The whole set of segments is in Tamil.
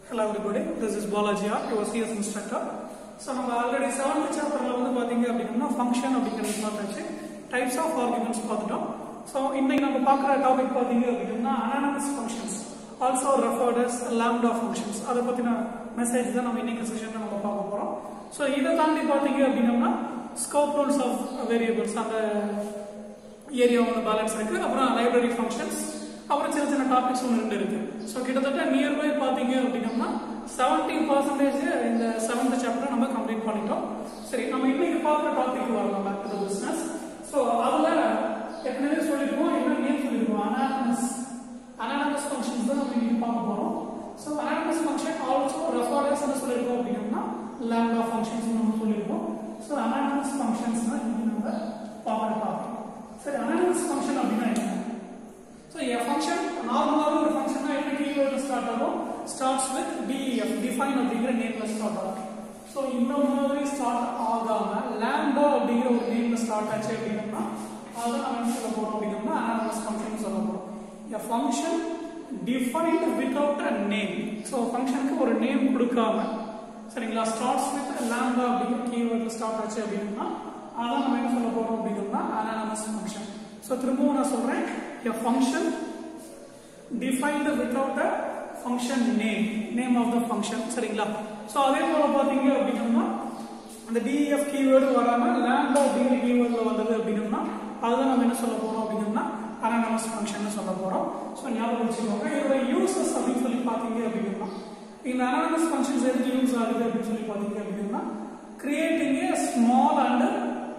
Hello everybody, this is Balaji R, your CS instructor. So நம்ம ஆல்ரெடி செவன்த் சாப்டர்ல வந்து பாத்தீங்க அப்படின்னா ஃபங்க்ஷன் அப்படிங்கிறது பார்த்தாச்சு டைப்ஸ் ஆஃப் ஆர்குமெண்ட்ஸ் பார்த்துட்டோம் ஸோ இன்னைக்கு நம்ம பார்க்குற டாபிக் பார்த்தீங்க அப்படின்னா anonymous functions also referred as lambda functions அதை பற்றின மெசேஜ் தான் நம்ம இன்னைக்கு செஷனில் நம்ம பார்க்க போகிறோம் ஸோ இதை தாண்டி பார்த்தீங்க அப்படின்னா ஸ்கோப் ரூல்ஸ் ஆஃப் வேரியபிள்ஸ் அந்த ஏரியாவோட பேலன்ஸ் இருக்கு அப்புறம் லைப்ரரி ஃபங்க்ஷன்ஸ் அப்புறம் சின்ன சின்ன டாபிக்ஸ் ஒன்று ரெண்டு இருக்கு ஸோ கிட்டத்தட்ட நியர்பை பார்த்தீங்க அப்படின்னா செவன்டி பர்சன்டேஜ் இந்த செவன்த் சாப்டர் நம்ம கம்ப்ளீட் பண்ணிட்டோம் சரி நம்ம இன்னைக்கு பார்க்குற டாபிக் வரலாம் பேக் டு பிஸ்னஸ் ஸோ அதில் ஏற்கனவே சொல்லியிருக்கோம் என்ன நேம் சொல்லியிருக்கோம் அனானமஸ் அனானமஸ் ஃபங்க்ஷன்ஸ் தான் நம்ம இன்னைக்கு பார்க்க போகிறோம் so anonymous function also references என்ன சொல்லியிருக்கோம் அப்படின்னா லேம்டா ஃபங்க்ஷன்ஸ் நம்ம சொல்லியிருக்கோம் ஸோ அனானமஸ் ஃபங்க்ஷன்ஸ் தான் இன்னைக்கு நம்ம பார்க்குற டாபிக் சரி அனானமஸ் ஃபங்க்ஷன் அப்படின்னா என்ன ஸோ எ ஃபங்க்ஷன் நார்மலாக ஒரு ஃபங்க்ஷன்னா என்ன கீவேர்டில் ஸ்டார்ட் ஆகும் ஸ்டார்ட்ஸ் வித் டிஎஃப் டிஃபைன் அப்படிங்கிற நேம்ல ஸ்டார்ட் ஆகும் ஸோ இந்த மாதிரி ஸ்டார்ட் ஆகாம லேம்பா அப்படிங்கிற ஒரு நேம்ல ஸ்டார்ட் ஆச்சு அப்படின்னா அதை நம்ம என்ன சொல்ல போறோம் அப்படின்னா அனானமஸ் ஃபங்க்ஷன் சொல்ல போறோம் a function defined without a name so ஃபங்க்ஷனுக்கு ஒரு நேம் கொடுக்காம சரிங்களா ஸ்டார்ட்ஸ் வித் லேம்பா அப்படிங்கிற கீவேர்டில் ஸ்டார்ட் ஆச்சு அப்படின்னா அதான் நம்ம என்ன சொல்ல போறோம் அப்படின்னா அனானமஸ் ஃபங்க்ஷன் ஸோ திரும்பவும் நான் சொல்றேன் a function defined without a function name name of the function சரிங்களா ஸோ அதே போல பார்த்தீங்க அப்படின்னா அந்த டிஎஃப் கீவேர்டு வராம லேம்பா அப்படிங்கிற கீவேர்டில் வந்தது அப்படின்னா அதுதான் நம்ம என்ன சொல்ல போறோம் அப்படின்னா அனானமஸ் ஃபங்க்ஷன் சொல்ல போறோம் ஸோ ஞாபகம் வச்சுக்கோங்க இதோட யூசஸ் அப்படின்னு சொல்லி பார்த்தீங்க அப்படின்னா இந்த அனானமஸ் ஃபங்க்ஷன்ஸ் எதுக்கு யூஸ் ஆகுது அப்படின்னு சொல்லி பார்த்தீங்க அப்படின்னா creating a small and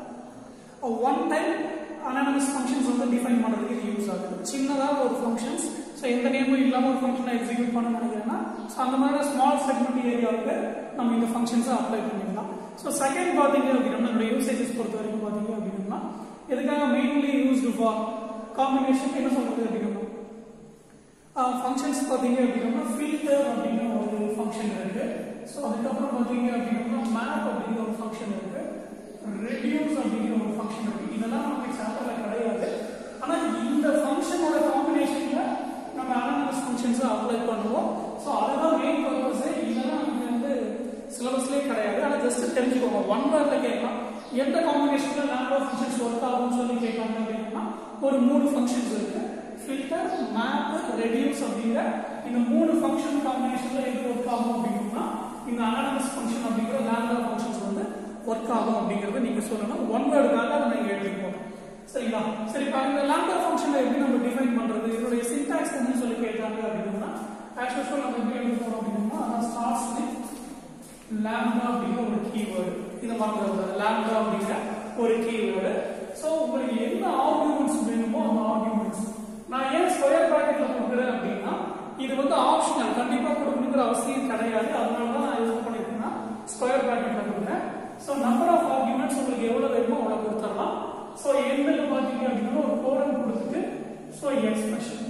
one time anonymous functions வந்து டிஃபைன் பண்ணுறதுக்கு இது யூஸ் ஆகுது சின்னதாக ஒரு ஃபங்க்ஷன்ஸ் ஸோ எந்த நேமும் இல்லாமல் ஒரு ஃபங்க்ஷனை எக்ஸிக்யூட் பண்ண நினைக்கிறேன்னா ஸோ அந்த மாதிரி ஸ்மால் செக்மெண்ட் ஏரியாவுக்கு நம்ம இந்த ஃபங்க்ஷன்ஸை அப்ளை பண்ணிக்கலாம் ஸோ செகண்ட் பார்த்தீங்க அப்படின்னா நம்மளோட யூசேஜஸ் பொறுத்த வரைக்கும் பார்த்தீங்க அப்படின்னா எதுக்காக மெயின்லி யூஸ்டு ஃபார் காம்பினேஷன் என்ன சொல்றது அப்படின்னா ஃபங்க்ஷன்ஸ் பார்த்தீங்க அப்படின்னா ஃபில்டர் அப்படிங்கிற ஒரு ஃபங்க்ஷன் இருக்கு ஸோ அதுக்கப்புறம் பார்த்தீங்க அப்படின்னா மேப் அப்படிங்கிற ஒரு ஃபங்க்ஷன் இருக்கு ரெடியூஸ் அப்படிங்கிற ஒரு ஃபங்க்ஷன் இருக்கு இதெல்லாம் நமக்கு சாப்டர்ல கிடையாது ஆனா இந்த ஃபங்க்ஷனோட காம்பினேஷன்ல நம்ம அனானமஸ் ஃபங்க்ஷன்ஸ் அப்ளை பண்ணுவோம் ஸோ அதுதான் மெயின் பர்பஸ் இதெல்லாம் நமக்கு வந்து சிலபஸ்லேயே கிடையாது ஆனால் ஜஸ்ட் தெரிஞ்சுக்கோங்க ஒன் வேர்ட்ல கேட்கலாம் எந்த காம்பினேஷன்ல லேம்போ ஃபங்க்ஷன்ஸ் ஒர்க் ஆகும்னு சொல்லி கேட்காங்க அப்படின்னா ஒரு மூணு ஃபங்க்ஷன்ஸ் இருக்கு ஃபில்டர் மேப் ரெடியூஸ் அப்படிங்கிற இந்த மூணு ஃபங்க்ஷன் காம்பினேஷன்ல எது ஒர்க் ஆகும் அப்படின்னா இந்த அனானமஸ் ஃபங்க்ஷன் அப்படிங்கிற லேம்போ ஃபங்க்ஷன்ஸ் வந்து ஒர்க் ஆகும் அப்படிங்கறத நீங்க சொல்லணும் ஒன் வேர்டுக்காக அதை நீங்க எழுதிக்கோங்க சரிங்களா சரி இப்போ இந்த லாம்டா ஃபங்க்ஷனை எப்படி நம்ம டிஃபைன் பண்றது இதோட சின்டாக்ஸ் என்ன சொல்லி கேட்கறாங்க அப்படின்னா ஆஸ் யூஷுவல் நம்ம எப்படி எழுத போறோம் அப்படின்னா அதான் ஸ்டார்ட்ஸ் வித் லாம்டா அப்படிங்கிற ஒரு கீவேர்டு இதை மறந்துடக்கூடாது லாம்டா அப்படிங்கிற ஒரு கீவேர்டு ஸோ உங்களுக்கு என்ன ஆர்குமெண்ட்ஸ் வேணுமோ அந்த ஆர்குமெண்ட்ஸ் நான் ஏன் ஸ்கொயர் பிராக்கெட்ல கொடுக்குறேன் அப்படின்னா இது வந்து ஆப்ஷனல் கண்டிப்பா கொடுக்கணுங்கிற அவசியம் கிடையாது அதனால தான் நான் யூஸ் பண்ணிருக்கேன்னா ஸ்கொயர் பிராக்கெட்ல கொடுக்குறேன் ஸோ நம்பர் ஆஃப் ஆர்குமெண்ட்ஸ் உங்களுக்கு எவ்வளவு வேணுமோ அவ்வளவு கொடுத்துடலாம் ஸோ எண்ணில் பார்த்தீங்க அப்படின்னா ஒரு கோடன் கொடுத்துட்டு ஸோ எக்ஸ்பிரஷன்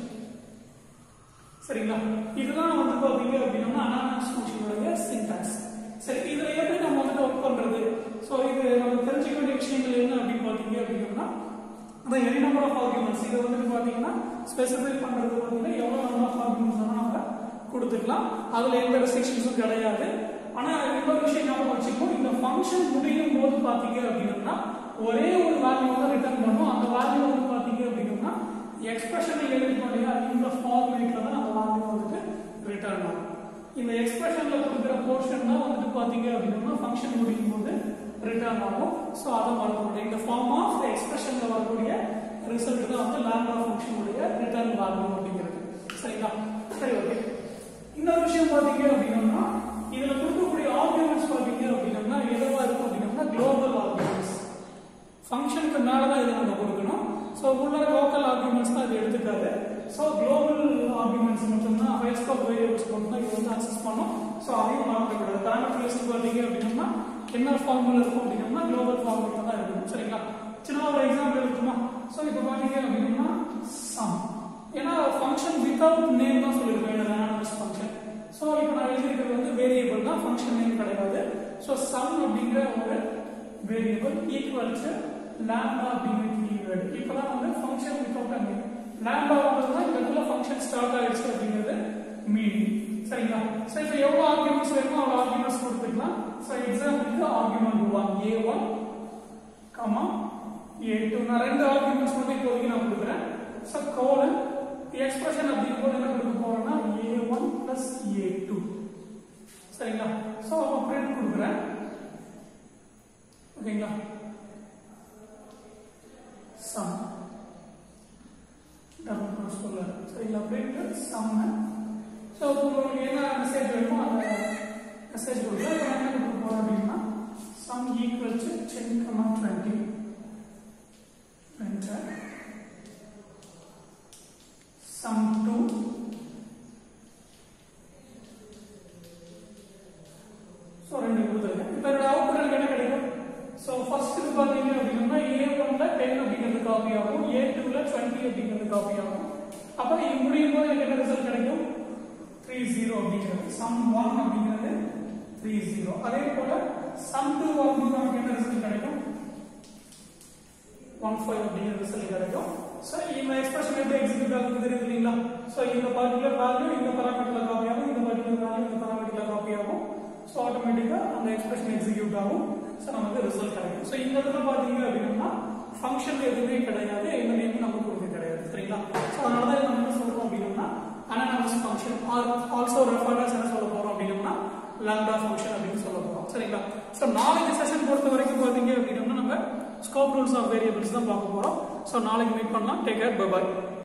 சரிங்களா இதுதான் வந்து பார்த்தீங்க அப்படின்னா அனானமஸ் ஃபங்க்ஷனுடைய சின்டாக்ஸ் சரி இதுல எப்படி நம்ம வந்து ஒர்க் பண்றது ஸோ இது நம்ம தெரிஞ்சுக்க வேண்டிய விஷயங்கள் என்ன அப்படின்னு பார்த்தீங்க அப்படின்னா அதான் எனி நம்பர் ஆஃப் ஆர்குமெண்ட்ஸ் இதை வந்துட்டு பார்த்தீங்கன்னா ஸ்பெசிஃபை பண்றது பார்த்தீங்கன்னா எவ்வளோ நம்பர் ஆஃப் ஆர்குமெண்ட்ஸ் வேணா நம்ம கொடுத்துக்கலாம் அதுல எந்த ரெஸ்ட்ரிக்ஷன்ஸும் கிடையாது ஆனா இன்னொரு விஷயம் ஞாபகம் வச்சுக்கோ இந்த ஃபங்க்ஷன் முடியும் போது பாத்தீங்க அப்படின்னா ஒரே ஒரு வேல்யூ தான் ரிட்டர்ன் பண்ணும் அந்த வேல்யூ வந்து பாத்தீங்க அப்படின்னா எக்ஸ்பிரஷனை எழுதிட்டோம் இல்லையா இந்த ஃபார்மேட்ல தான் அந்த வேல்யூ வந்துட்டு ரிட்டர்ன் ஆகும் இந்த எக்ஸ்பிரஷன்ல கொடுக்குற போர்ஷன் தான் வந்துட்டு பாத்தீங்க அப்படின்னா ஃபங்க்ஷன் முடியும் போது ரிட்டர்ன் ஆகும் ஸோ அதை மறக்க முடியும் இந்த ஃபார்ம் ஆஃப் எக்ஸ்பிரஷன்ல வரக்கூடிய ரிசல்ட் தான் வந்து லேம்டா ஃபங்க்ஷனுடைய ரிட்டர்ன் வேல்யூ அப்படிங்கிறது சரிங்களா சரி ஓகே இன்னொரு விஷயம் பாத்தீங்க அப்படின்னா இதுல கொடுக்கக்கூடிய ஆர்குமெண்ட்ஸ் பாத்தீங்க அப்படின்னா எதுவா இருக்கும் அப்படின்னா குளோபல் ஆர்குமெண்ட்ஸ் ஃபங்க்ஷனுக்கு மேல தான் இதை நம்ம கொடுக்கணும் ஸோ உள்ள லோக்கல் ஆர்குமெண்ட்ஸ் தான் இது எடுத்துக்காது ஸோ குளோபல் ஆர்குமெண்ட்ஸ் மட்டும்தான் ஹைட் ஸ்கோப் வேரியபிள்ஸ் மட்டும் தான் இது வந்து அக்சஸ் பண்ணும் ஸோ அதையும் மறந்துக்கூடாது பேனட் லிஸ்ட் பார்த்தீங்க அப்படின்னா என்ன ஃபார்முலா இருக்கும் அப்படின்னா குளோபல் ஃபார்முலா தான் இருக்கும் சரிங்களா சின்ன ஒரு எக்ஸாம்பிள் இருக்குமா ஸோ இப்போ பார்த்தீங்க அப்படின்னா சம் ஏன்னா ஃபங்க்ஷன் வித்தவுட் நேம் தான் சொல்லியிருக்கேன் அனானமஸ் ஃபங்க்ஷன் ஸோ இப்போ நான் எழுதியிருக்கிறது வந்து வேரியபிள் தான் ஃபங்க்ஷன் நேம் கிடையாது ஸோ சம் அப்படிங்கிற ஒரு வேரியபிள் ஈக்குவல் டு லாம்டா அப்படிங்கிற கீவேர்டு இப்போதான் வந்து ஃபங்க்ஷன் வித்தவுட் நேம் லாம்டா வந்து தான் இந்த இடத்துல ஃபங்க்ஷன் ஸ்டார்ட் ஆயிடுச்சு அப்படிங்கிறது மீனிங் சரிங்களா ஸோ இப்போ எவ்வளோ ஆர்குமெண்ட்ஸ் வேணுமோ அவ்வளோ ஆர்குமெண்ட்ஸ் கொடுத்துக்கலாம் ஸோ எக்ஸாம்பிளுக்கு argument one A one comma A two நான் ரெண்டு ஆர்குமெண்ட்ஸ் மட்டும் இப்போதைக்கு நான் கொடுக்குறேன் ஸோ கோலன் எக்ஸ்பிரஷன் அப்படிங்கும் போது என்ன கொடுக்க போறோம்னா A one plus A two சரிங்களா ஸோ அப்போ பிரிண்ட் கொடுக்குறேன் ஓகேங்களா சம் டபுள் க்ரோஸ் சொல்ல சரிங்களா பிரிண்ட் சம் ஸோ உங்களுக்கு என்ன மெசேஜ் வேணுமோ அந்த மெசேஜ் கொடுக்கலாம் இப்போ என்ன கொடுக்க போறோம் அப்படின்னா sum equal to ten comma twenty enter sum 2 so ரெண்டு கொடுத்துருக்கேன் இப்போ என்னோட அவுட்புட் எனக்கு என்ன கிடைக்கும் ஸோ ஃபர்ஸ்ட் இது பார்த்தீங்க அப்படின்னா ஏ ஒன்ல டென் அப்படிங்கிறது காப்பி ஆகும் ஏ டூல டுவெண்ட்டி அப்படிங்கிறது காப்பி ஆகும் அப்போ இது முடியும் போது எனக்கு என்ன ரிசல்ட் கிடைக்கும் த்ரீ ஜீரோ அப்படிங்கிறது சம் ஒன் அப்படிங்கிறது த்ரீ ஜீரோ அதே போல சம் டூ வரும்போது நமக்கு என்ன ரிசல்ட் கிடைக்கும் ஒன் ஃபைவ் அப்படிங்கிற ரிசல்ட் கிடைக்கும் ஸோ இந்த எக்ஸ்பிரஷன் எப்படி எக்ஸிக்யூட் ஆகுது தெரியுது இல்லைங்களா ஸோ இந்த பர்டிகுலர் வேல்யூ இந்த பராமீட்டர்ல காப்பி ஆகும் இந்த பர்டிகுலர் வேல்யூ இந்த பராமீட்டர்ல காப்பி ஆகும் ஸோ ஆட்டோமேட்டிக்காக அந்த எக்ஸ்பிரஷன் எக்ஸிக்யூட் ஆகும் ஸோ நமக்கு ரிசல்ட் கிடைக்கும் ஸோ இந்த இடத்துல பார்த்தீங்க அப்படின்னா ஃபங்க்ஷன் எதுவுமே கிடையாது எந்த நேம் நம்ம கொடுக்க கிடையாது சரிங்களா ஸோ அதனால தான் நம்ம என்ன சொல்றோம் அப்படின்னா anonymous function are also referred என்ன சொல்ல போறோம் அப்படின்னா லாம்டா ஃபங்க்ஷன் அப்படின்னு சொல்ல போறோம் சரிங்களா ஸோ நாளைக்கு செஷன் பொறுத்த வரைக்கும் பார்த்தீங்க அப்படின்னா நம்ம ஸ்கோப் ரூல்ஸ் ஆஃப் வேரியபிள்ஸ் தான் பார்க்க போறோம் ஸோ நாளைக்கு மீட் பண்ணலாம் டேக் கேர் பை பாய்